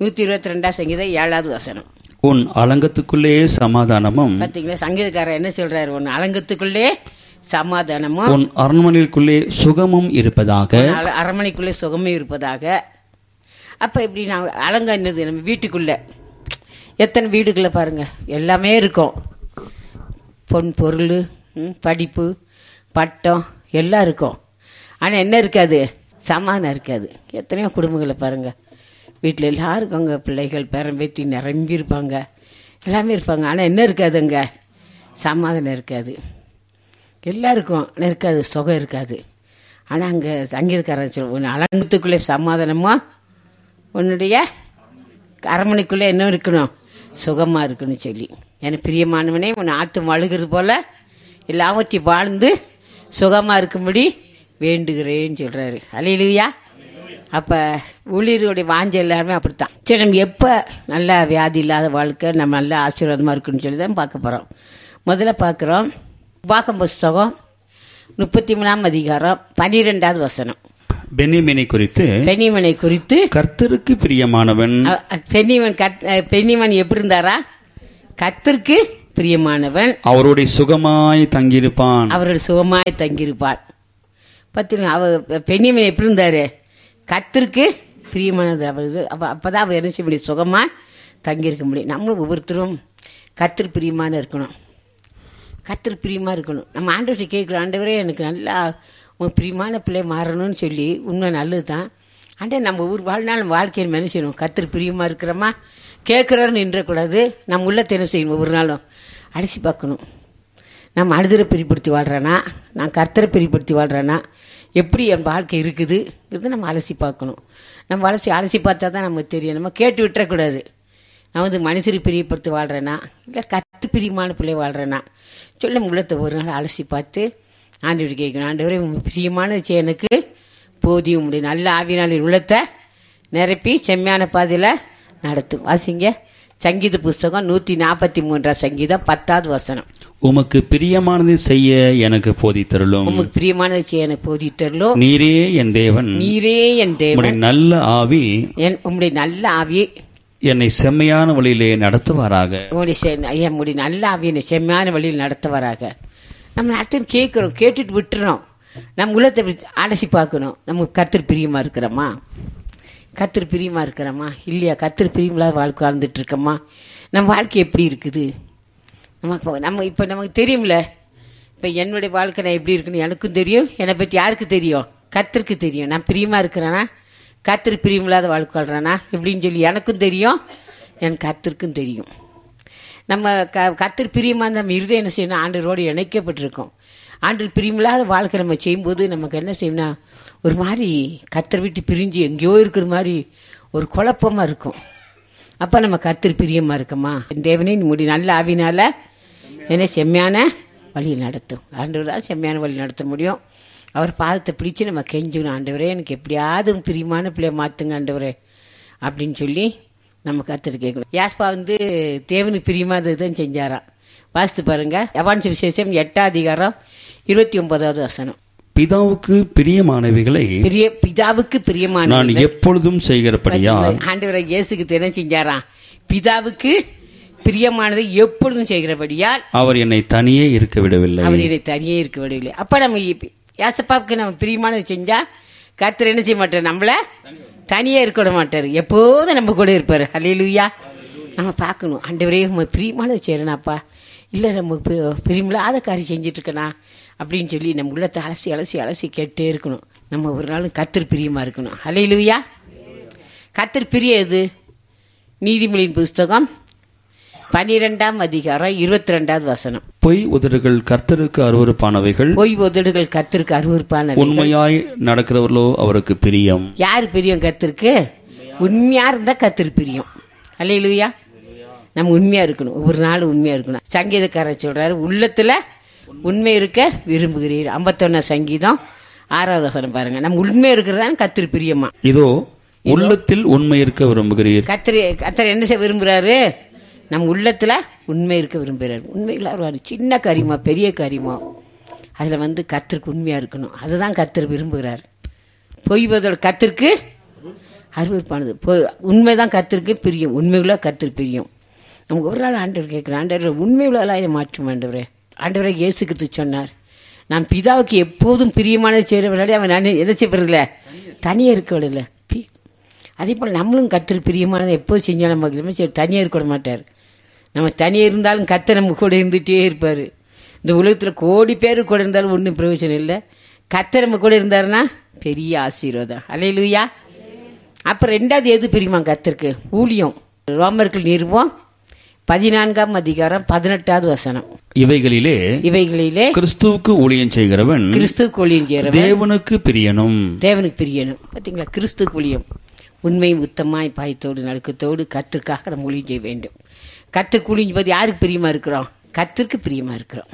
நூற்றி இருபத்தி ரெண்டாம் சங்கீதம் ஏழாவது வசனம் உன் அலங்கத்துக்குள்ளே சமாதானமும் பார்த்தீங்களா சங்கீதக்காரர் என்ன சொல்றாரு ஒன்று அலங்கத்துக்குள்ளே சமாதானமும் உன் அரண்மனைக்குள்ளே சுகமும் இருப்பதாக அர- அரண்மனைக்குள்ளே சுகமே இருப்பதாக அப்போ இப்படி நான் அலங்க என்னது நம்ம வீட்டுக்குள்ள எத்தனை வீடுகளை பாருங்க எல்லாமே இருக்கும் பொன் பொருள் ம், படிப்பு பட்டம் எல்லாம் இருக்கும் ஆனால் என்ன இருக்காது சமாதானம் இருக்காது எத்தனையோ குடும்பங்களை பாருங்க வீட்டில் எல்லாருக்கும் அங்கே பிள்ளைகள் பேரம்பேத்தி நிரம்பி இருப்பாங்க எல்லாமே இருப்பாங்க ஆனால் என்ன இருக்காதுங்க சமாதானம் இருக்காது எல்லாருக்கும் ஆனா இருக்காது சுகம் இருக்காது ஆனால் அங்கே சங்கீதக்காரன் சொல்ல ஒன்று அலங்கத்துக்குள்ளே சமாதானமா உன்னுடைய அரண்மனைக்குள்ளே என்ன இருக்கணும் சுகமாக இருக்கணும் சொல்லி எனக்கு பிரியமானவனே உன் ஆத்து அழுகிறது போல எல்லாவற்றையும் வாழ்ந்து சுகமாக இருக்கும்படி வேண்டுகிறேன்னு சொல்கிறாரு அலையிலுயா அப்போ ஊழியர்களுடைய வாஞ்ச எல்லாருமே அப்படித்தான் சரி நம்ம எப்போ நல்லா வியாதி இல்லாத வாழ்க்கை நம்ம நல்லா ஆசீர்வாதமாக இருக்குன்னு சொல்லி தான் பார்க்க போகிறோம் முதல்ல பார்க்குறோம் உபாகம் புஸ்தகம் முப்பத்தி மூணாம் அதிகாரம் பனிரெண்டாவது வசனம் பென்னிமினை குறித்து பெண்ணிமனை குறித்து கர்த்தருக்கு பிரியமானவன் அ- அ- பெண்ணிமன் கத் அ, பெண்ணிமன் எப்படி இருந்தாரா கத்திற்கு பிரியமானவன் அவருடைய சுகமாய் தங்கியிருப்பான் அவர்கள் சுகமாய் தங்கியிருப்பார் பார்த்தீங்களா அவ பெண்ணிமன் எப்படி இருந்தாரு கத்திற்கு பிரியமானது அவரது அப்போ அப்போ தான் அவர் என்ன செய்ய முடியும் சுகமாக தங்கியிருக்க முடியும் நம்மளும் ஒவ்வொருத்தரும் கத்திர பிரியமான இருக்கணும் கத்திர பிரியமாக இருக்கணும் நம்ம ஆண்டவர்கிட்ட கேட்குறோம் ஆண்டவரே எனக்கு நல்லா உன் பிரியமான பிள்ளை மாறணும்னு சொல்லி உண்மை நல்லது தான் ஆண்டே நம்ம ஊர் வாழ்நாள் நம்ம வாழ்க்கையில் என்ன செய்யணும் கத்திர பிரியமாக இருக்கிறோமா கேட்குறாருன்னு நின்றக்கூடாது நம்ம உள்ளத்தை என்ன செய்யணும் ஒவ்வொரு நாளும் அடிச்சு பார்க்கணும் நம்ம அழுதரை பிரிப்படுத்தி வாழ்கிறேனா நான் கர்த்தரை பிரிப்படுத்தி வாழ்கிறேனா எப்படி என் வாழ்க்கை இருக்குது இது நம்ம அலசி பார்க்கணும் நம்ம அலசி அலசி பார்த்தா தான் நமக்கு தெரியும் நம்ம கேட்டு விட்டுறக்கூடாது நான் வந்து மனுஷரை பிரியப்படுத்தி வாழ்கிறேனா இல்லை கத்து பிரியமான பிள்ளை வாழ்கிறேனா சொல்லி நம்ம உள்ளத்தை ஒரு நாள் அலசி பார்த்து ஆண்டவர் கேட்கணும் ஆண்டவரே உங்க பிரியமான எனக்கு போதியும் முடியும் நல்ல ஆவினாளின் உள்ளத்தை நிரப்பி செம்மையான பாதையில் நடத்தும் வாசிங்க சங்கீத புஸ்தகம் நூற்றி நாற்பத்தி மூன்றாம் சங்கீதம் பத்தாவது வசனம் உமக்கு பிரியமானதை செய்ய எனக்கு போதித்தருளும் உமக்கு பிரியமானதை செய்ய எனக்கு போதித்தரலோ நீரே என் தேவன் நீரே என் தேவன் உம்முடைய நல்ல ஆவி என் உம்முடைய நல்ல ஆவியை என்னை செம்மையான வழியிலே நடத்துவாராக உங்களுடைய செ- என்னுடைய நல்ல ஆவியை செம்மையான வழியில் நடத்துவாராக நம்ம அடுத்து கேட்குறோம் கேட்டுட்டு விட்டுறோம் நம்ம உள்ளத்தை இப்படி அலசி பார்க்கணும் நம்ம கத்திர பிரியமா இருக்கிறோமா கத்திர பிரியமா இருக்கிறோமா இல்லையா கத்திர பிரியமில்லாத வாழ்க்கை வாழ்ந்துட்டு இருக்கோமா நம்ம வாழ்க்கை எப்படி இருக்குது நமக்கு நம்ம இப்போ நமக்கு தெரியும்ல இப்போ என்னுடைய வாழ்க்கை நான் எப்படி இருக்குன்னு எனக்கும் தெரியும் என்னை பற்றி யாருக்கு தெரியும் கத்திற்கு தெரியும் நான் பிரியமா இருக்கிறேனா கத்திர பிரியமில்லாத வாழ்க்கை வாழ்றேனா எப்படின்னு சொல்லி எனக்கும் தெரியும் என் கத்திற்கும் தெரியும் நம்ம க கத்தர் பிரியமாக நம்ம இருதயம் என்ன செய்யணும் ஆண்டரோடு இணைக்கப்பட்டிருக்கோம் ஆண்டு பிரியமில்லாத வாழ்க்கை நம்ம செய்யும்போது நமக்கு என்ன செய்யணும்னா ஒரு மாதிரி கத்தர் விட்டு பிரிஞ்சு எங்கேயோ இருக்கிற மாதிரி ஒரு குழப்பமாக இருக்கும் அப்போ நம்ம கத்தர் பிரியமாக இருக்கோமா என் தேவனே முடி நல்ல ஆவினால என்ன செம்மையான வழி நடத்தும் ஆண்டவரால் செம்மையான வழி நடத்த முடியும் அவர் பாதத்தை பிடிச்சு நம்ம கெஞ்சணும் ஆண்டவரே எனக்கு எப்படியாவது உம் பிரியமான பிள்ளைய மாற்றுங்க ஆண்டவரே அப்படின்னு சொல்லி நம்ம கருத்து கேட்கணும் யாஸ்பா வந்து தேவனுக்கு பிரியமாக தான் செஞ்சாராம் வாசித்து பாருங்க யவான் விசேஷம் எட்டாம் அதிகாரம் இருபத்தி ஒன்பதாவது வசனம் பிதாவுக்கு பிரியமானவைகளை பிரிய பிதாவுக்கு பிரியமான நான் எப்பொழுதும் செய்கிறபடியால் ஆண்டவரை இயேசுக்கு என்ன செஞ்சாராம் பிதாவுக்கு பிரியமானதை எப்பொழுதும் செய்கிறபடியால் அவர் என்னை தனியே இருக்க விடவில்லை அவர் இதை தனியே இருக்க விடவில்லை அப்ப நம்ம இப்ப- ஏசப்பாவுக்கு நம்ம பிரியமானது செஞ்சா கர்த்தர் என்ன செய்ய மாட்டார் நம்மள தனியே இருக்க விட மாட்டார் எப்போதும் நம்ம கூட இருப்பார் ஹalleluya நம்ம பார்க்கணும் ஆண்டவரே உங்க பிரியமானது செய்யறனாப்பா இல்லை நம்ம பி- பிரியமில்லாத காரியம் செஞ்சுட்டு இருக்கனா அப்படின்னு சொல்லி நம்ம உள்ளத்தை அலசி அலசி அலசி கேட்டே இருக்கணும் நம்ம ஒரு நாளும் கர்த்தர் பிரியமா இருக்கணும் ஹalleluya கர்த்தர் பிரிய எது நீதிமொழியின் புஸ்தகம் பனிரெண்டாம் அதிகாரம் இருபத்தி ரெண்டாவது வசனம் பொய் உதடுகள் கர்த்தருக்கு அருவருப்பானவைகள் பொய் உதடுகள் கத்திற்கு அருவருப்பான உண்மையாய் நடக்கிறவர்களோ அவருக்கு பிரியம் யார் பிரியம் கத்திருக்கு உண்மையா இருந்தா கத்திரு பிரியம் அல்லையிலுயா நம்ம உண்மையா இருக்கணும் ஒவ்வொரு நாளும் உண்மையா இருக்கணும் சங்கீதக்காரர் சொல்றாரு உள்ளத்துல உண்மை இருக்க விரும்புகிறீர் ஐம்பத்தொன்னா சங்கீதம் ஆறாவது வசனம் பாருங்க நம்ம உண்மை இருக்கிறதான் கத்திரு பிரியமா இதோ உள்ளத்தில் உண்மை இருக்க விரும்புகிறீர் கத்திரி கத்தர் என்ன செய்ய விரும்புறாரு நம்ம உள்ளத்துல உண்மை இருக்க விரும்புகிறாரு உண்மையில் வருவார் சின்ன காரியமா பெரிய காரியமா அதுல வந்து கத்திற்கு உண்மையா இருக்கணும் அதுதான் கத்தர் விரும்புகிறார் பொய்வதோட கத்திற்கு அருவருப்பானது போ உண்மைதான் கத்திருக்கு பிரியும் உண்மைகள கத்திரு பிரியும் நமக்கு ஒரு நாள் ஆண்டவர் கேட்குறேன் ஆண்டவர் உண்மைகளெல்லாம் என்னை மாற்றும் ஆண்டவரே ஆண்டவரை இயேசுக்கு சொன்னார் நான் பிதாவுக்கு எப்போதும் பிரியமானது செய்கிறவர்களே அவன் நான் என்ன செய்வதில்ல தனியாக இருக்கவில்லை பி அதே போல் நம்மளும் கத்திர பிரியமானதை எப்போது செஞ்சாலும் நமக்கு நம்ம சரி தனியாக இருக்க மாட்டார் நம்ம தனியாக இருந்தாலும் கத்த நம்ம கூட இருந்துகிட்டே இருப்பார் இந்த உலகத்தில் கோடி பேர் கூட இருந்தாலும் ஒன்றும் பிரயோஜனம் இல்லை கத்த நம்ம கூட இருந்தாருன்னா பெரிய ஆசீர்வாதம் அலையிலுயா அப்புறம் ரெண்டாவது எது பிரியுமா கத்திற்கு ஊழியம் ரோமர்கள் நிறுவம் பதினான்காம் அதிகாரம் பதினெட்டாவது வசனம் இவைகளிலே இவைகளிலே கிறிஸ்துவுக்கு ஊழியம் செய்கிறவன் கிறிஸ்து கொழியும் சேரவன் தேவனுக்கு பிரியனும் தேவனுக்கு பிரியணும் பார்த்தீங்களா கிறிஸ்து குழியம் உண்மை உத்தமாய் பாயத்தோடு நடுக்கத்தோடு கத்திற்காக நம்ம ஊழியம் செய்ய வேண்டும் கத்திற்கு குழிஞ்சு போது யாருக்கு பிரியமா இருக்கிறோம் கத்திற்கு பிரியமா இருக்கிறோம்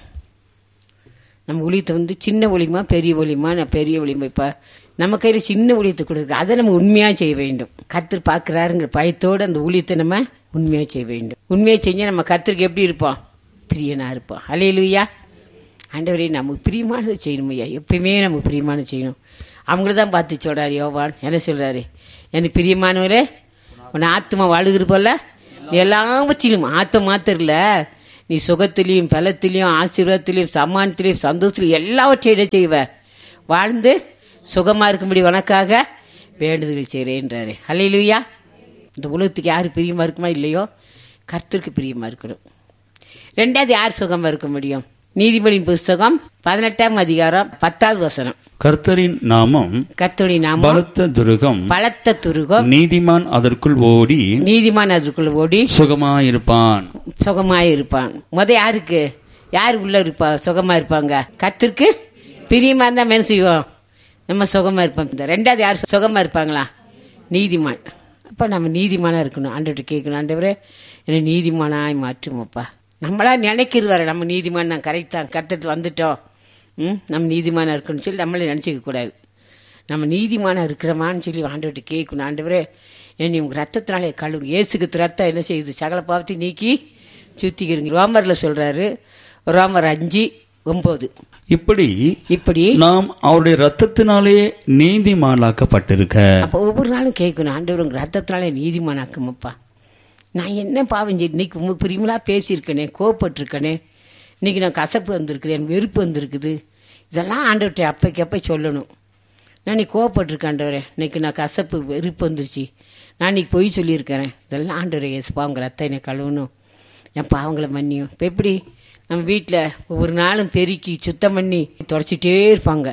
நம்ம ஊழியத்தை வந்து சின்ன ஒளிமா பெரிய ஒளிமா நான் பெரிய ஒளிமா இப்போ நம்ம கையில் சின்ன ஊழியத்தை கொடுக்குற அதை நம்ம உண்மையாக செய்ய வேண்டும் கத்தர் பார்க்குறாருங்கிற பயத்தோடு அந்த ஊழியத்தை நம்ம உண்மையாக செய்ய வேண்டும் உண்மையாக செஞ்சால் நம்ம கத்திற்கு எப்படி இருப்போம் பிரியனா இருப்போம் அலையிலுயா ஆண்டவரே நமக்கு பிரியமானதை செய்யணும் ஐயா எப்பயுமே நமக்கு பிரியமானது செய்யணும் அவங்கள தான் பார்த்து சொல்கிறார் யோவான் என்ன சொல்கிறாரு எனக்கு பிரியமானவரே உன் ஆத்மா வாழுகிற போல நீ எல்லாவற்றிலும் ஆத்மா மாத்திரம் இல்ல நீ சுகத்திலையும் பலத்திலையும் ஆசீர்வாதத்திலையும் சம்மானத்திலையும் சந்தோஷத்திலையும் எல்லாவற்றையும் செய்வ வாழ்ந்து சுகமாக இருக்கும்படி உனக்காக வேண்டுதல் செய்கிறேன்றாரு அல்லையிலுயா இந்த உலகத்துக்கு யார் பிரியமாக இருக்குமா இல்லையோ கர்த்தருக்கு பிரியமாக இருக்கணும் ரெண்டாவது யார் சுகமா இருக்க முடியும் நீதிபதியின் புஸ்தகம் பதினெட்டாம் அதிகாரம் பத்தாவது வசனம் கர்த்தரின் நாமம் கத்தோடி நாமம் பலத்த துருகம் பலத்த துருகம் நீதிமான் அதற்குள் ஓடி நீதிமான் அதுக்குள்ள ஓடி சுகமாயிருப்பான் சுகமாய் இருப்பான் முத யாருக்கு யார் உள்ள இருப்பா சுகமா இருப்பாங்க கத்திற்கு பிரியமா இருந்தா என்ன செய்வோம் நம்ம சுகமா இருப்போம் இந்த ரெண்டாவது யார் சுகமா இருப்பாங்களா நீதிமான் அப்ப நம்ம நீதிமானா இருக்கணும் ஆண்டுகிட்ட கேட்கணும் ஆண்டவரே என்னை நீதிமானாய் மாற்றுமப்பா நம்மளா நினைக்கிறது வர நம்ம நீதிமான் தான் கரெக்டாக கத்துட்டு வந்துட்டோம் ம் நம்ம நீதிமானா இருக்கணும்னு சொல்லி நம்மளே நினச்சிக்க கூடாது நம்ம நீதிமானா இருக்கிறோமான்னு சொல்லி ஆண்டவர்கிட்ட கேட்கணும் ஆண்டவரே என்னை உங்க ரத்தத்தினாலே கழுவு இயேசுக்கு ரத்தம் என்ன செய்யுது சகல பாவத்தை நீக்கி சுத்திக்கிறீங்க ரோமரில் சொல்றாரு ரோமர் அஞ்சு ஒன்பது இப்படி இப்படி நாம் அவருடைய ரத்தத்தினாலே நீதிமானாக்கப்பட்டிருக்க அப்போ ஒவ்வொரு நாளும் கேட்கணும் ஆண்டவர் உங்க ரத்தத்தினாலே நீதிமானாக்குமப்பா நான் என்ன பாவம் செய்து இன்னைக்கு உங்க பிரிமலா பேசியிருக்கனே கோவப்பட்டிருக்கனே இன்னைக்கு நான் கசப்பு வந்திருக்குது வெறுப்பு வந்திருக்குது இதெல்லாம் ஆண்டவர்கிட்ட அப்பைக்கு அப்போ சொல்லணும் நான் நீ கோவப்பட்டிருக்கேன் ஆண்டவரே இன்னைக்கு நான் கசப்பு வெறுப்பு வந்துருச்சு நான் இன்னைக்கு பொய் சொல்லியிருக்கிறேன் இதெல்லாம் ஆண்டவரே எஸ்பா உங்க ரத்தம் என்னை கழுவணும் என் பாவங்களை மன்னியும் இப்போ எப்படி நம்ம வீட்டில் ஒவ்வொரு நாளும் பெருக்கி சுத்தம் பண்ணி தொடச்சிட்டே இருப்பாங்க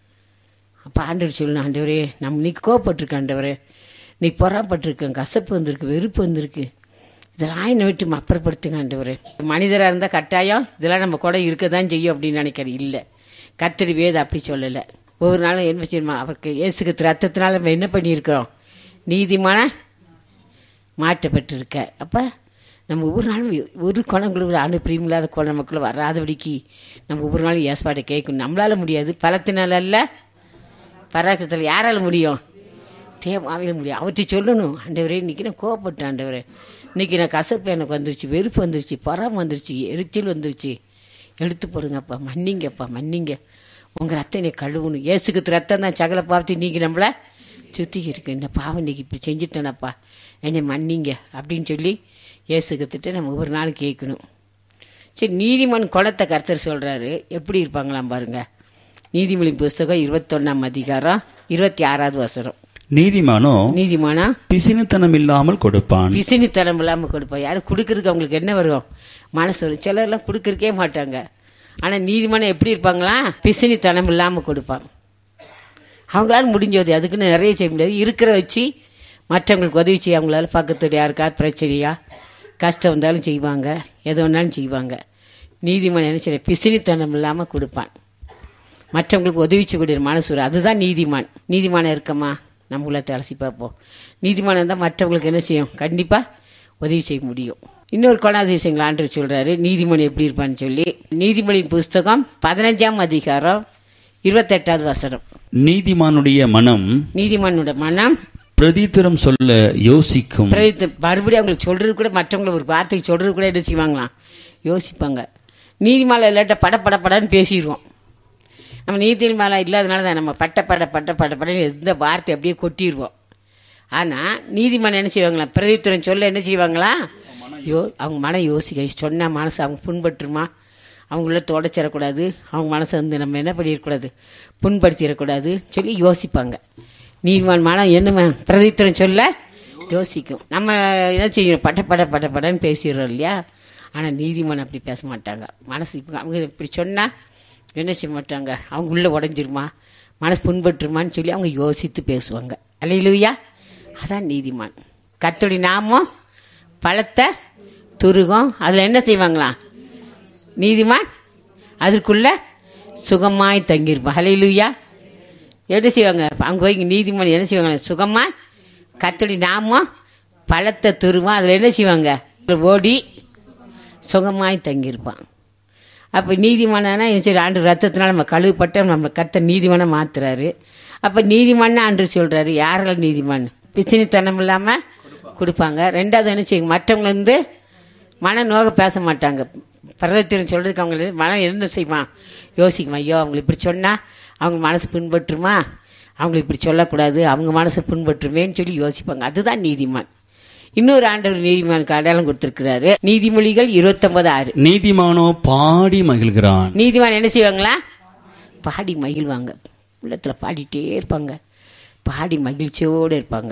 அப்போ ஆண்டவர் சொல்லணும் ஆண்டவரே நம்ம இன்னைக்கு கோவப்பட்டிருக்கேன் ஆண்டவரே நீ பொறாப்பட்டிருக்கேன் கசப்பு வந்திருக்கு வெறுப்பு வந்திருக்கு இதெல்லாம் என்னை விட்டு அப்புறப்படுத்துங்க ஆண்டவரே மனிதராக இருந்தால் கட்டாயம் இதெல்லாம் நம்ம கூட இருக்க தான் செய்யும் அப்படின்னு நினைக்கிறேன் இல்லை கத்தரி வேத அப்படி சொல்லலை ஒவ்வொரு நாளும் என்ன செய்யணுமா அவருக்கு இயேசுக்கு ரத்தத்தினால நம்ம என்ன பண்ணியிருக்கிறோம் நீதிமான மாற்றப்பட்டிருக்க அப்போ நம்ம ஒவ்வொரு நாளும் ஒரு குணங்களுக்கு ஆண்டு பிரியமில்லாத குண மக்கள் வராதபடிக்கு நம்ம ஒவ்வொரு நாளும் ஏற்பாட்டை கேட்கணும் நம்மளால முடியாது பலத்தினால அல்ல பராக்கிரத்தில் யாரால முடியும் தேவாவில முடியும் அவற்றை சொல்லணும் ஆண்டவரே இன்னைக்கு நான் கோவப்பட்டேன் ஆண்டவரே இன்னைக்கு நான் கசப்பு எனக்கு வந்துருச்சு வெறுப்பு வந்துருச்சு பொறாம வந்துருச்சு எரிச்சல் வந்துருச்சு எடுத்து போடுங்கப்பா மன்னிங்கப்பா மன்னிங்க உங்க ரத்தம் என்னை கழுவணும் ஏசுக்கு ரத்தம் தான் சகல பாவத்தை நீங்க நம்மள சுத்தி இருக்கு இந்த பாவம் இன்னைக்கு இப்படி செஞ்சுட்டேனப்பா என்னை மன்னிங்க அப்படின்னு சொல்லி ஏசுக்கத்திட்ட நம்ம ஒவ்வொரு நாளும் கேட்கணும் சரி நீதிமன் குணத்தை கர்த்தர் சொல்றாரு எப்படி இருப்பாங்களாம் பாருங்க நீதிமொழி புஸ்தகம் இருபத்தொன்னாம் அதிகாரம் இருபத்தி ஆறாவது வசனம் நீதிமானோ நீதிமானா பிசினுத்தனம் இல்லாமல் கொடுப்பான் பிசினித்தனம் இல்லாமல் கொடுப்போம் யாரும் கொடுக்கறதுக்கு அவங்களுக்கு என்ன வரும் மனசு வரும் சிலர்லாம் கொடுக்கறக்கே மாட்டாங்க ஆனால் நீதிமானம் எப்படி இருப்பாங்களா பிசினித்தனம் இல்லாமல் கொடுப்பாங்க அவங்களால முடிஞ்சது அதுக்குன்னு நிறைய செய்ய முடியாது இருக்கிற வச்சு மற்றவங்களுக்கு உதவி செய்ய அவங்களால பக்கத்துல யாருக்கா பிரச்சனையா கஷ்டம் வந்தாலும் செய்வாங்க எது வேணாலும் செய்வாங்க நீதிமன்றம் என்ன செய்ய பிசினித்தனம் இல்லாமல் கொடுப்பான் மற்றவங்களுக்கு உதவி செய்யக்கூடிய மனசு வரும். அதுதான் நீதிமான் நீதிமானம் இருக்கமா நம்ம உள்ளத்தை அலசி பார்ப்போம் நீதிமானம் இருந்தால் மற்றவங்களுக்கு என்ன செய்யும் கண்டிப்பாக உதவி செய்ய முடியும் இன்னொரு குணாதிசயங்கள் ஆண்டு சொல்றாரு நீதிமணி எப்படி இருப்பான்னு சொல்லி நீதிமொழியின் புஸ்தகம் பதினஞ்சாம் அதிகாரம் இருபத்தெட்டாவது வசனம் நீதிமானுடைய மனம் நீதிமனோட மனம் பிரதித்திரம் சொல்ல யோசிக்கும் பிரதித்து- மறுபடியும் அவங்களுக்கு சொல்றது கூட மற்றவங்களை ஒரு வார்த்தை சொல்றது கூட என்ன செய்வாங்களாம் யோசிப்பாங்க நீதிமலை இல்லாட்ட பட பட படன்னு பேசிடுவோம் நம்ம நீதிமலை இல்லாதனால தான் நம்ம பட்ட பட பட்ட பட படன்னு எந்த வார்த்தை அப்படியே கொட்டிடுவோம் ஆனால் நீதிமன்றம் என்ன செய்வாங்களா பிரதித்துறை சொல்ல என்ன செய்வாங்களா யோ அவங்க மனம் யோசிக்க சொன்ன மனசு அவங்க புண்பட்டுருமா அவங்கள தொடச்சிடக்கூடாது அவங்க மனசை வந்து நம்ம என்ன பண்ணிடக்கூடாது புண்படுத்திடக்கூடாது சொல்லி யோசிப்பாங்க நீதிமான் மனம் என்னமா பிரதித்துறை சொல்ல யோசிக்கும் நம்ம என்ன செய்யணும் பட்ட பட பட படன்னு பேசிடுறோம் இல்லையா ஆனால் நீதிமன்றம் அப்படி பேச மாட்டாங்க மனசு இப்ப அவங்க இப்படி சொன்னால் என்ன செய்ய மாட்டாங்க அவங்க உள்ள உடஞ்சிருமா மனசு புண்பட்டுருமான்னு சொல்லி அவங்க யோசித்து பேசுவாங்க அல்லையிலுயா அதான் நீதிமான் கத்தோடி நாமம் பழத்தை துருகம் அதில் என்ன செய்வாங்களாம் நீதிமான் அதற்குள்ள சுகமாய் தங்கியிருப்பான் ஹலையிலுயா என்ன செய்வாங்க அங்கே போய் நீதிமன்றம் என்ன செய்வாங்க சுகமாக கத்தடி நாமம் பழத்தை துருவோம் அதில் என்ன செய்வாங்க ஓடி சுகமாய் தங்கியிருப்பான் அப்போ நீதிமன்றம்னா என்ன சரி ஆண்டு ரத்தத்தினால நம்ம கழுவுப்பட்ட நம்ம கத்த நீதிமன்றம் மாத்துறாரு அப்போ நீதிமன்றம் ஆண்டு சொல்கிறாரு யாரெல்லாம் நீதிமன் பிசினித்தனம் இல்லாமல் கொடுப்பாங்க ரெண்டாவது என்ன செய்யுங்க மற்றவங்க வந்து மன நோக பேச மாட்டாங்க பரதத்திரம் சொல்கிறதுக்கு அவங்க மனம் என்ன செய்வான் யோசிக்குமா ஐயோ அவங்களை இப்படி சொன்னால் அவங்க மனசு பின்பற்றுமா அவங்களை இப்படி சொல்லக்கூடாது அவங்க மனசு பின்பற்றுமேன்னு சொல்லி யோசிப்பாங்க அதுதான் நீதிமான் இன்னொரு ஆண்டவர் நீதிமானுக்கு அடையாளம் கொடுத்துருக்கிறாரு நீதிமொழிகள் இருபத்தொன்பது ஆறு நீதிமானோ பாடி மகிழ்கிறான் நீதிமான் என்ன செய்வாங்களா பாடி மகிழ்வாங்க உள்ளத்தில் பாடிட்டே இருப்பாங்க பாடி மகிழ்ச்சியோடு இருப்பாங்க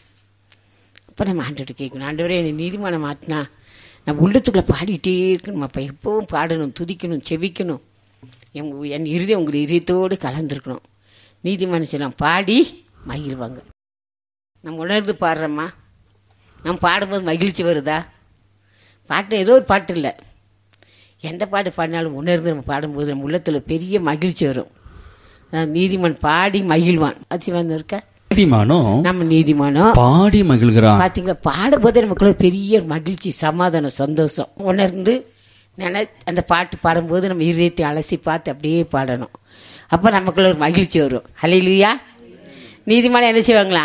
அப்போ நம்ம ஆண்டவர்கிட்ட கேட்கணும் ஆண்டவரே என்னை நீதிமானம் மாற்றினா நம்ம உள்ளத்துக்குள்ளே பாடிட்டே இருக்கணும் அப்போ எப்பவும் பாடணும் துதிக்கணும் செவிக்கணும் என் என் இறுதி உங்கள் இதயத்தோடு கலந்துருக்கணும் நீதிமானம் செய்யலாம் பாடி மகிழ்வாங்க நம்ம உணர்ந்து பாடுறோமா நம்ம பாடும்போது மகிழ்ச்சி வருதா பாட்டு ஏதோ ஒரு பாட்டு இல்லை எந்த பாட்டு பாடினாலும் உணர்ந்து நம்ம பாடும்போது நம்ம உள்ளத்தில் பெரிய மகிழ்ச்சி வரும் அதான் நீதிமான் பாடி மகிழ்வான் அச்சிவான் இருக்க நீதிமானோ நம்ம நீதிமானம் பாடி மகிழ்கிறான் பார்த்தீங்களா பாடும்போதே நமக்குள்ள பெரிய மகிழ்ச்சி சமாதானம் சந்தோஷம் உணர்ந்து நினை அந்த பாட்டு பாடும்போது நம்ம இதயத்தை அலசி பார்த்து அப்படியே பாடணும் அப்போ நமக்குள்ள ஒரு மகிழ்ச்சி வரும் ஹலையிலுயா நீதிமன்றம் என்ன செய்வாங்களா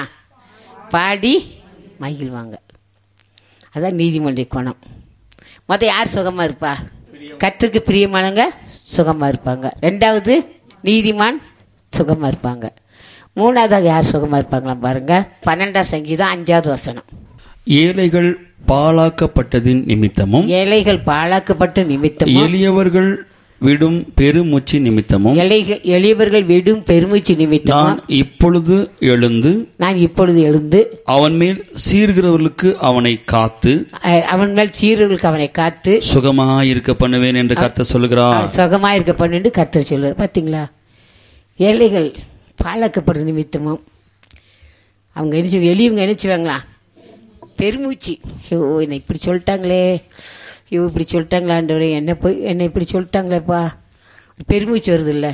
பாடி மகிழ்வாங்க அதான் நீதிமன்ற குணம் மொதல் யார் சுகமாக இருப்பா கத்திற்கு பிரியமானவங்க சுகமாக இருப்பாங்க ரெண்டாவது நீதிமான் சுகமாக இருப்பாங்க மூணாவதாக யார் சுகமாக இருப்பாங்களா பாருங்க பன்னெண்டாம் சங்கீதம் அஞ்சாவது வசனம் ஏழைகள் பாழாக்கப்பட்டதின் நிமித்தமும் ஏழைகள் பாழாக்கப்பட்ட நிமித்தமும் எளியவர்கள் விடும் பெருமூச்சு நிமித்தமும் எளிகள் எளியவர்கள் விடும் பெருமூச்சு நிமித்தமும் நான் இப்பொழுது எழுந்து நான் இப்பொழுது எழுந்து அவன் மேல் சீர்கிறவர்களுக்கு அவனை காத்து அஹ், அவன் மேல் சீரர்களுக்கு அவனை காத்து சுகமாயிருக்க பண்ணுவேன் என்று கர்த்தர் சொல்கிறார் சுகமாக இருக்க பண்ணிட்டு கர்த்தர் சொல்லுவார் பார்த்தீங்களா ஏழைகள் பாழாக்கப்படுற நிமித்தமும் அவங்க என்ன செய்வாங்க எளியவங்க என்ன செய்வாங்களா பெருமூச்சு ஐயோ என்னை இப்படி சொல்லிட்டாங்களே ஐயோ இப்படி சொல்லிட்டாங்களா ஆண்டவரே என்ன போய் என்னை இப்படி சொல்லிட்டாங்களேப்பா பெருமூச்சு வருது இல்லை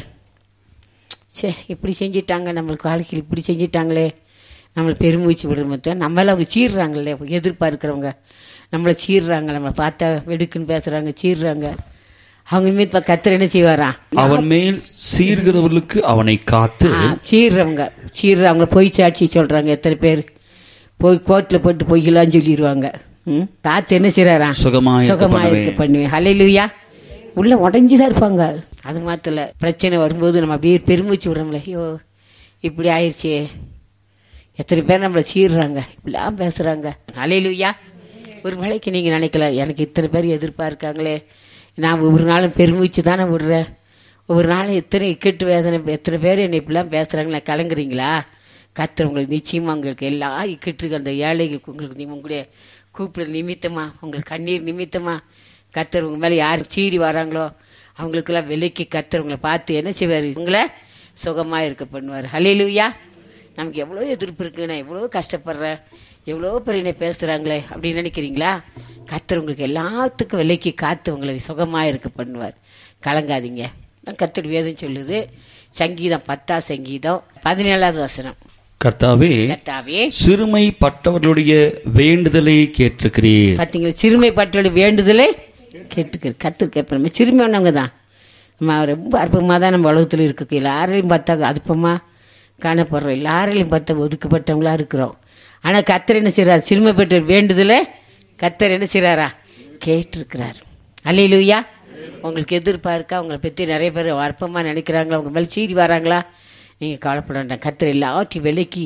சே இப்படி செஞ்சிட்டாங்க நம்மளுக்கு வாழ்க்கையில் இப்படி செஞ்சிட்டாங்களே நம்மளை பெருமூச்சு விடுற மொத்தம் நம்மள அவங்க சீர்றாங்கல்ல எதிர்பார்க்குறவங்க நம்மளை சீர்றாங்க நம்மளை பார்த்தா வெடுக்குன்னு பேசுகிறாங்க சீர்றாங்க அவங்க மீது கத்தர் என்ன செய்வாராம் அவன் மேல் சீர்கிறவர்களுக்கு அவனை காத்து ஆ, சீர்றவங்க சீர்ற அவங்கள பொய் சாட்சி சொல்றாங்க எத்தனை பேர் போய் கோர்ட்டில் போட்டு பொய்யலான்னு சொல்லிடுவாங்க ம் காத்து என்ன செய்யறாராம் சுகமாயிருக்க சுகமா இருக்க பண்ணுவேன் ஹலையிலுயா உள்ள உடஞ்சுதான் இருப்பாங்க அது மாத்திர பிரச்சனை வரும்போது நம்ம அப்படியே பெருமூச்சு விடுறோம்ல ஐயோ இப்படி ஆயிடுச்சே எத்தனை பேர் நம்மளை சீர்றாங்க இப்படிலாம் பேசுறாங்க ஹலையிலுயா ஒரு வேளைக்கு நீங்க நினைக்கலாம் எனக்கு இத்தனை பேர் எதிர்பார்க்காங்களே நான் ஒவ்வொரு நாளும் பெருமூச்சு தானே விடுறேன் ஒவ்வொரு நாளும் எத்தனை இக்கட்டு வேதனை எத்தனை பேர் என்னை இப்படிலாம் பேசுகிறாங்களே கலங்குறீங்களா கத்துற உங்களுக்கு நிச்சயமாக உங்களுக்கு எல்லா இக்கட்டுக்கு அந்த ஏழைகளுக்கு உங்களுக்கு நீ உங்களுடைய கூப்பிட நிமித்தமா உங்களுக்கு கண்ணீர் நிமித்தமா கத்தர் உங்க மேலே யார் சீறி வராங்களோ அவங்களுக்கெல்லாம் விலைக்கு கத்தர் உங்களை பார்த்து என்ன செய்வார் உங்களை சுகமாக இருக்க பண்ணுவார் ஹலேலுயா நமக்கு எவ்வளோ எதிர்ப்பு இருக்கு நான் எவ்வளோ கஷ்டப்படுறேன் எவ்வளோ பேர் என்னை பேசுகிறாங்களே அப்படின்னு நினைக்கிறீங்களா கத்தர் உங்களுக்கு எல்லாத்துக்கும் விலைக்கு காத்து உங்களை சுகமாக இருக்க பண்ணுவார் கலங்காதீங்க நான் கத்தர் வேதம் சொல்லுது சங்கீதம் பத்தா சங்கீதம் பதினேழாவது வசனம் கர்த்தாவே கர்த்தாவே சிறுமைப்பட்டவர்களுடைய வேண்டுதலை கேட்டிருக்கிறீர் பார்த்தீங்களா சிறுமைப்பட்டோட வேண்டுதலே கேட்டுக்க கத்து கேட்போம் சிறுமையானவங்க தான் நம்ம ரொம்ப அற்புதமாக தான் நம்ம உலகத்தில் இருக்கு எல்லாரையும் பார்த்தா அற்பமாக காணப்படுறோம் எல்லாரையும் பார்த்தா ஒதுக்கப்பட்டவங்களா இருக்கிறோம் ஆனால் கத்தர் என்ன செய்கிறார் சிறுமைப்பட்ட வேண்டுதலே கத்தர் என்ன செய்கிறாரா கேட்டிருக்கிறார் அல்லையிலுயா உங்களுக்கு எதிர்பார்க்கா உங்களை பற்றி நிறைய பேர் அற்பமாக நினைக்கிறாங்களா உங்கள் மேலே சீறி வராங்களா நீங்கள் கவலைப்பட வேண்டாம் கத்தர் எல்லாத்தையும் விலைக்கு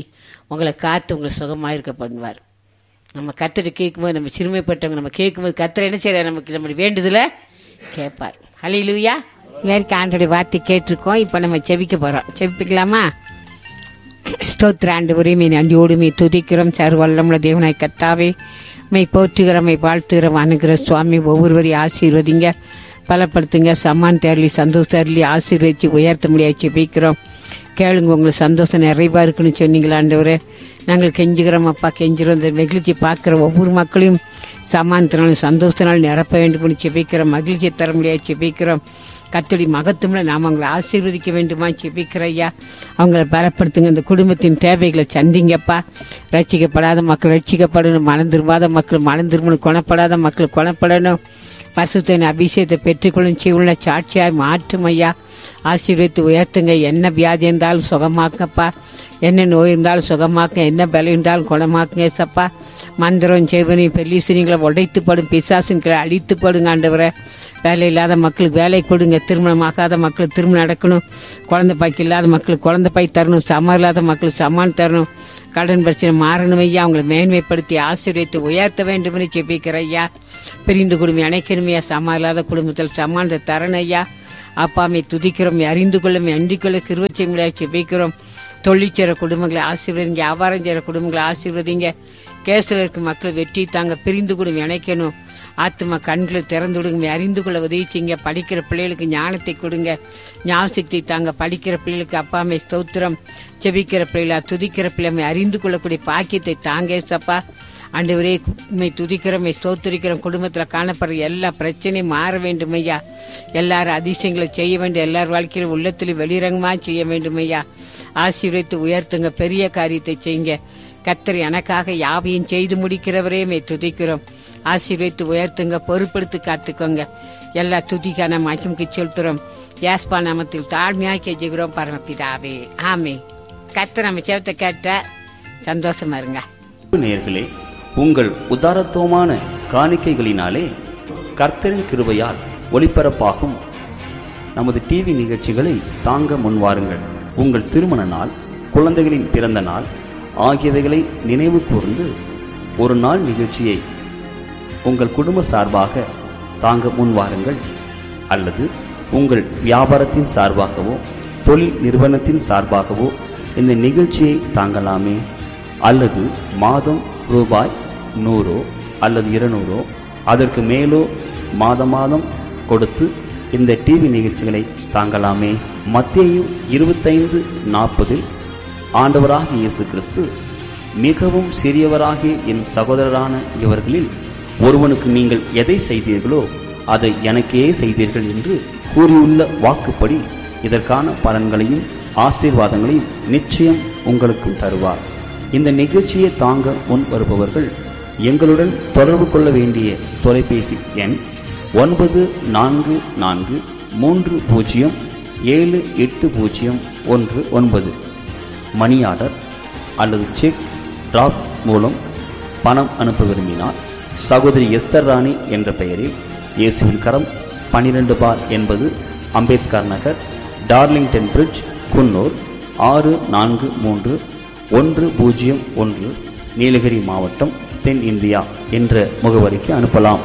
உங்களை காத்து உங்களை சுகமாக இருக்க பண்ணுவார் நம்ம கத்தரை கேட்கும்போது நம்ம சிறுமைப்பட்டவங்க நம்ம கேட்கும்போது கத்தரை என்ன செய்யறாரு நமக்கு நம்ம வேண்டுதலை கேட்பார் ஹலிலுயா வேறு ஆண்டோடைய வார்த்தை கேட்டிருக்கோம் இப்போ நம்ம செவிக்க போகிறோம் செவிப்பிக்கலாமா ஸ்தோத்திர ஆண்டு உரிமை நன்றியோடு மே துதிக்கிறோம் சார் வல்லமுள்ள தேவனாய் கத்தாவே மெய் போற்றுகிறோம் மெய் வாழ்த்துகிறோம் அணுகிற சுவாமி ஒவ்வொருவரையும் ஆசீர்வதிங்க பலப்படுத்துங்க சம்மான் தேரலி சந்தோஷ தேரலி ஆசீர்வதிச்சு உயர்த்த முடியாது ஜெபிக்கிறோம் கேளுங்க உங்களுக்கு சந்தோஷம் நிறைவா இருக்குன்னு சொன்னீங்களா ஆண்டவரே நாங்கள் கெஞ்சுகிறோம் அப்பா கெஞ்சுறோம் இந்த மகிழ்ச்சி பார்க்குற ஒவ்வொரு மக்களையும் சமானத்தினாலும் சந்தோஷத்தினாலும் நிரப்ப வேண்டும் செபிக்கிறோம் மகிழ்ச்சியை தர முடியாது செபிக்கிறோம் கத்தடி மகத்துவம்ல நாம் அவங்களை ஆசீர்வதிக்க வேண்டுமா செபிக்கிற ஐயா அவங்கள பலப்படுத்துங்க இந்த குடும்பத்தின் தேவைகளை சந்திங்கப்பா ரட்சிக்கப்படாத மக்கள் ரட்சிக்கப்படணும் மனம் திரும்பாத மக்கள் மனம் திரும்பணும் குணப்படாத மக்கள் குணப்படணும் பரிசுத்தின் அபிஷேகத்தை பெற்றுக்கொள்ளும் செய்யுள்ள சாட்சியாய் மாற்றும் ஐயா ஆசீர்வதித்து உயர்த்துங்க என்ன வியாதி இருந்தாலும் சுகமாக்கப்பா என்ன நோய் இருந்தாலும் சுகமாக்க என்ன பலம் இருந்தாலும் குணமாக்குங்க சப்பா மந்திரம் செய்வனி பெல்லீசனிங்களை உடைத்துப்படும் பிசாசுங்களை அழித்துப்படுங்க ஆண்டவரை வேலை இல்லாத மக்களுக்கு வேலை கொடுங்க திருமணமாகாத மக்களுக்கு திருமணம் நடக்கணும் குழந்தை பாய்க்கு இல்லாத மக்களுக்கு குழந்தை பாய் தரணும் சமம் இல்லாத மக்களுக்கு சமான் தரணும் கடன் பிரச்சனை மாறணும் ஐயா அவங்களை மேன்மைப்படுத்தி ஆசீர்வதித்து உயர்த்த வேண்டும் என்று ஜெபிக்கிற ஐயா பிரிந்து குடும்பம் அணைக்கணுமையா சமா இல்லாத குடும்பத்தில் சமானத்தை தரணும் ஐயா அப்பாமை துதிக்கிறோம் அறிந்து கொள்ளும் அண்டிக் கொள்ள கிருவச்சை முடியாது ஜெபிக்கிறோம் தொழில் செய்கிற குடும்பங்களை ஆசீர்வதிங்க வியாபாரம் செய்கிற குடும்பங்களை ஆசீர்வதிங்க கேசில் இருக்க மக்கள் வெற்றி தாங்க பிரிந்து கூட இணைக்கணும் ஆத்மா கண்களை திறந்து விடுங்க அறிந்து கொள்ள உதவி செய்யுங்க படிக்கிற பிள்ளைகளுக்கு ஞானத்தை கொடுங்க ஞாபகத்தை தாங்க படிக்கிற பிள்ளைகளுக்கு அப்பாமை ஸ்தோத்திரம் செபிக்கிற பிள்ளைகளா துதிக்கிற பிள்ளைமை அறிந்து கொள்ளக்கூடிய பாக்கியத்தை தாங்க சப்பா ஆண்டவரே உண்மை துதிக்கிறோம் ஸ்தோத்திரிக்கிறோம் குடும்பத்தில் காணப்படுற எல்லா பிரச்சனையும் மாற வேண்டும் ஐயா எல்லாரும் அதிசயங்களை செய்ய வேண்டும் எல்லார் வாழ்க்கையிலும் உள்ளத்தில் வெளிரங்கமா செய்ய வேண்டும் ஐயா ஆசீர்வதித்து உயர்த்துங்க பெரிய காரியத்தை செய்யுங்க கத்தர் எனக்காக யாவையும் செய்து முடிக்கிறவரே மே துதிக்கிறோம் ஆசீர்வதித்து உயர்த்துங்க பொறுப்படுத்தி காத்துக்கோங்க எல்லா துதிக்கான மாய்க்கும் செலுத்துறோம் யாஸ்பா நாமத்தில் தாழ்மையாக கெஞ்சுகிறோம் பரமபிதாவே ஆமே கத்தர் நம்ம சேவத்தை கேட்ட சந்தோஷமா இருங்க நேயர்களே உங்கள் உதாரத்துவமான காணிக்கைகளினாலே கர்த்தரின் கிருபையால் ஒளிபரப்பாகும் நமது டிவி நிகழ்ச்சிகளை தாங்க முன்வாருங்கள் உங்கள் திருமண நாள் குழந்தைகளின் பிறந்த நாள் ஆகியவைகளை நினைவு கூர்ந்து ஒரு நாள் நிகழ்ச்சியை உங்கள் குடும்ப சார்பாக தாங்க முன்வாருங்கள் அல்லது உங்கள் வியாபாரத்தின் சார்பாகவோ தொழில் நிறுவனத்தின் சார்பாகவோ இந்த நிகழ்ச்சியை தாங்கலாமே அல்லது மாதம் ரூபாய் நூறோ அல்லது இருநூறோ அதற்கு மேலோ மாதம் மாதம் கொடுத்து இந்த டிவி நிகழ்ச்சிகளை தாங்கலாமே மத்தேயு இருபத்தைந்து நாற்பதில் ஆண்டவராகிய இயேசு கிறிஸ்து மிகவும் சிறியவராகிய என் சகோதரரான இவர்களில் ஒருவனுக்கு நீங்கள் எதை செய்தீர்களோ அதை எனக்கே செய்தீர்கள் என்று கூறியுள்ள வாக்குப்படி இதற்கான பலன்களையும் ஆசீர்வாதங்களையும் நிச்சயம் உங்களுக்கும் தருவார் இந்த நிகழ்ச்சியை தாங்க முன் வருபவர்கள் எங்களுடன் தொடர்பு கொள்ள வேண்டிய தொலைபேசி எண் ஒன்பது நான்கு நான்கு மூன்று பூஜ்ஜியம் ஏழு எட்டு பூஜ்ஜியம் ஒன்று ஒன்பது மணி ஆர்டர் அல்லது செக் டிராப் மூலம் பணம் அனுப்ப விரும்பினால் சகோதரி எஸ்தர் ராணி என்ற பெயரில் இயேசுவின் கரம் பன்னிரண்டு பார் என்பது அம்பேத்கர் நகர் டார்லிங்டன் பிரிட்ஜ் குன்னூர் ஆறு நான்கு மூன்று ஒன்று பூஜ்ஜியம் ஒன்று நீலகிரி மாவட்டம் தென் இந்தியா என்ற முகவரிக்கு அனுப்பலாம்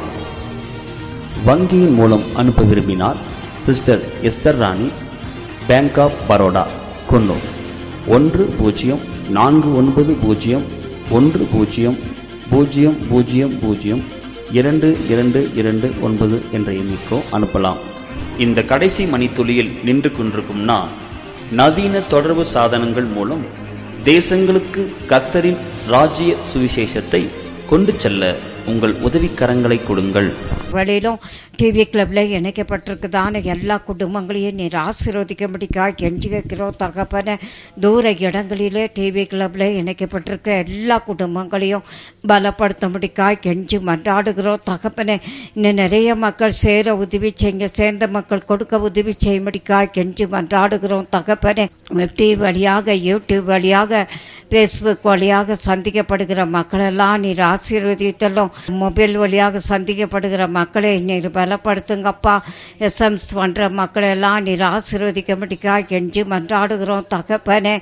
வங்கியின் மூலம் அனுப்ப விரும்பினால் sister Esther Rani bank of Baroda Coonoor ஒன்று பூஜ்ஜியம் நான்கு ஒன்பது பூஜ்ஜியம் ஒன்று பூஜ்ஜியம் பூஜ்ஜியம் பூஜ்ஜியம் பூஜ்ஜியம் இரண்டு இரண்டு இரண்டு ஒன்பது என்ற எண்ணிக்கோ அனுப்பலாம் இந்த கடைசி மணித்துளியில் நின்று கொண்டிருக்கும் நான் நவீன தொடர்பு சாதனங்கள் மூலம் தேசங்களுக்கு கத்தரின் ராஜ்ய சுவிசேஷத்தை கொண்டு செல்ல உங்கள் உதவிக்கரங்களை கொடுங்கள் வழியிலும் டிவி கிளப்ல இணைக்கப்பட்டிருக்குதான எல்லா குடும்பங்களையும் நீர் ஆசீர்வதிக்கும்படிக்காய் கெஞ்சி கேட்கிறோம் தகப்பன தூர இடங்களிலே டிவி கிளப்ல இணைக்கப்பட்டிருக்கிற எல்லா குடும்பங்களையும் பலப்படுத்தும்படிக்காய் கெஞ்சி மன்றாடுகிறோம் தகப்பனே இன்னும் நிறைய மக்கள் சேர உதவி செய்யுங்க சேர்ந்த மக்கள் கொடுக்க உதவி செய்யும்படிக்காய் கெஞ்சி மன்றாடுகிறோம் தகப்பனே டிவி வழியாக யூடியூப் வழியாக ஃபேஸ்புக் வழியாக சந்திக்கப்படுகிற மக்களெல்லாம் நீர் ஆசீர்வதித்தலும் மொபைல் வழியாக சந்திக்கப்படுகிற மக்களை நீர் பலப்படுத்துங்கப்பா எஸ்எம்ஸ் பண்ணுற மக்களெல்லாம் நீர் ஆசீர்வதிக்க முடிக்கா கெஞ்சி மன்றாடுகிறோம் தகப்பனே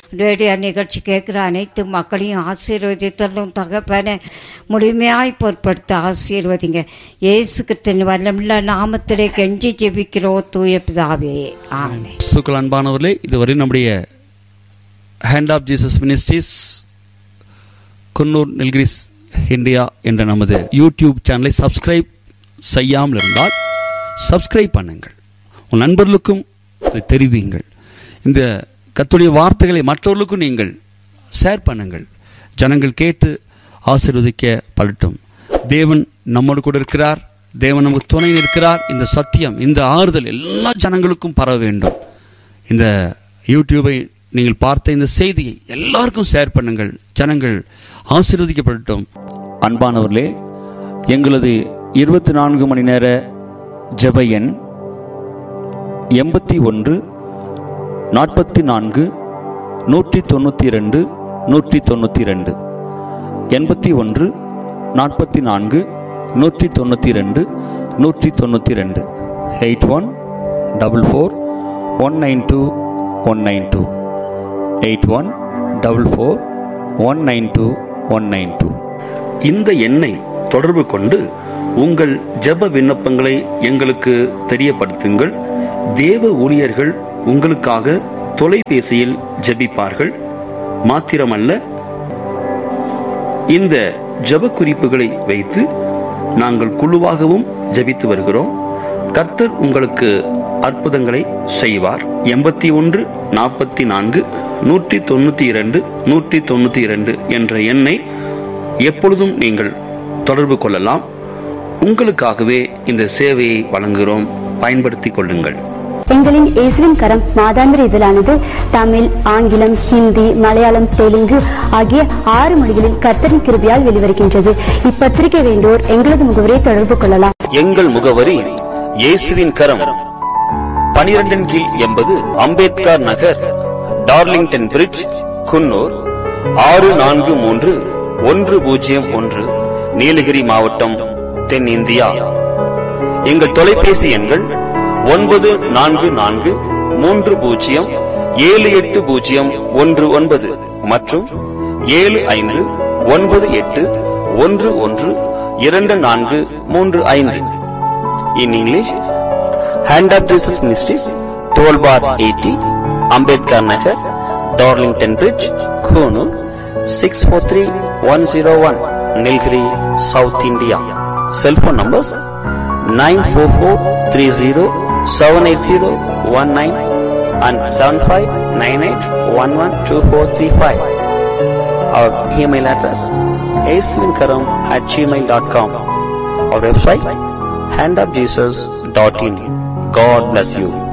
ரேடியோ நிகழ்ச்சி கேட்குற அனைத்து மக்களையும் ஆசீர்வதித்தலும் தகப்பன முழுமையாய் பொருட்படுத்த ஆசீர்வதிங்க இயேசு கிறிஸ்தின் வல்லமுள்ள நாமத்திலே கெஞ்சி ஜெபிக்கிறோ தூய பிதாவே ஆமே கிறிஸ்துக்கள் அன்பானவர்களே இதுவரை நம்முடைய hand of Jesus ministries Coonoor Nilgiris India என்ற நமது யூடியூப் சேனலை சப்ஸ்கிரைப் செய்யாமல் இருந்தால் சப்ஸ்கிரைப் பண்ணுங்கள் உன் நண்பர்களுக்கும் இதை தெரிவியுங்கள் இந்த கத்துடைய வார்த்தைகளை மற்றவர்களுக்கும் நீங்கள் ஷேர் பண்ணுங்கள் ஜனங்கள் கேட்டு ஆசீர்வதிக்க படட்டும் தேவன் நம்மோடு கூட இருக்கிறார் தேவன் நமக்கு துணை நிற்கிறார் இந்த சத்தியம் இந்த ஆறுதல் எல்லா ஜனங்களுக்கும் பரவ வேண்டும் இந்த யூடியூபை நீங்கள் பார்த்த இந்த செய்தியை எல்லாருக்கும் ஷேர் பண்ணுங்கள் ஜனங்கள் ஆசீர்வதிக்கப்படட்டும் அன்பானவர்களே எங்களது இருபத்தி நான்கு மணி நேர ஜெப எண் எண்பத்தி ஒன்று நாற்பத்தி நான்கு நூற்றி தொண்ணூற்றி ரெண்டு நூற்றி தொண்ணூற்றி ரெண்டு எண்பத்தி ஒன்று நாற்பத்தி நான்கு நூற்றி தொண்ணூற்றி ரெண்டு நூற்றி தொண்ணூற்றி ரெண்டு eight one double four one nine two one nine two eight one double four one nine two one nine two இந்த எண்ணை தொடர்பு கொண்டு உங்கள் ஜெப விண்ணப்பங்களை எங்களுக்கு தெரியப்படுத்துங்கள் தேவ ஊழியர்கள் உங்களுக்காக தொலைபேசியில் ஜெபிப்பார்கள் மாத்திரமல்ல இந்த ஜெப குறிப்புகளை வைத்து நாங்கள் குழுவாகவும் ஜெபித்து வருகிறோம் கர்த்தர் உங்களுக்கு அற்புதங்களை செய்வார் எண்பத்தி ஒன்று நாற்பத்தி நான்கு நூற்றி தொண்ணூத்தி இரண்டு நூற்றி தொண்ணூத்தி இரண்டு என்ற எண்ணை எப்பொழுதும் நீங்கள் தொடர்பு கொள்ளலாம் உங்களுக்காகவே இந்த சேவையை வழங்குகிறோம் பயன்படுத்திக் கொள்ளுங்கள் எங்களின் இயேசுவின் கரம் மாதாந்திர இதழானது தமிழ் ஆங்கிலம் ஹிந்தி மலையாளம் தெலுங்கு ஆகிய ஆறு மொழிகளில் கர்த்தரின் கிருபையால் வெளிவருகின்றது இப்பத்திரிகை வேண்டோர் எங்களது முகவரியை தொடர்பு கொள்ளலாம் எங்கள் முகவரி இயேசுவின் கரம் பனிரெண்டின் கீழ் எண்பது அம்பேத்கர் நகர் டார்லிங்டன் பிரிட்ஜ் குன்னூர் ஆறு நான்கு மூன்று ஒன்று பூஜ்ஜியம் ஒன்று நீலகிரி மாவட்டம் தென்னிந்தியா எங்கள் தொலைபேசி எண்கள் ஒன்பது நான்கு நான்கு மூன்று பூஜ்ஜியம் ஏழு எட்டு பூஜ்ஜியம் ஒன்று ஒன்பது மற்றும் ஏழு ஐந்து ஒன்பது எட்டு ஒன்று ஒன்று இரண்டு நான்கு மூன்று ஐந்து in English hand of Jesus ministries twelve bar eighty Ambedkar Nagar Darlington bridge Coonoor six four three one zero one Nilgiri south India cellphone numbers nine four four three zero seven eight zero one nine and seven five nine eight one one two four three five அவர் email address ஏஸ்லின்கரம் at Gmail dot com அவர் website handofjesus.in. God bless you.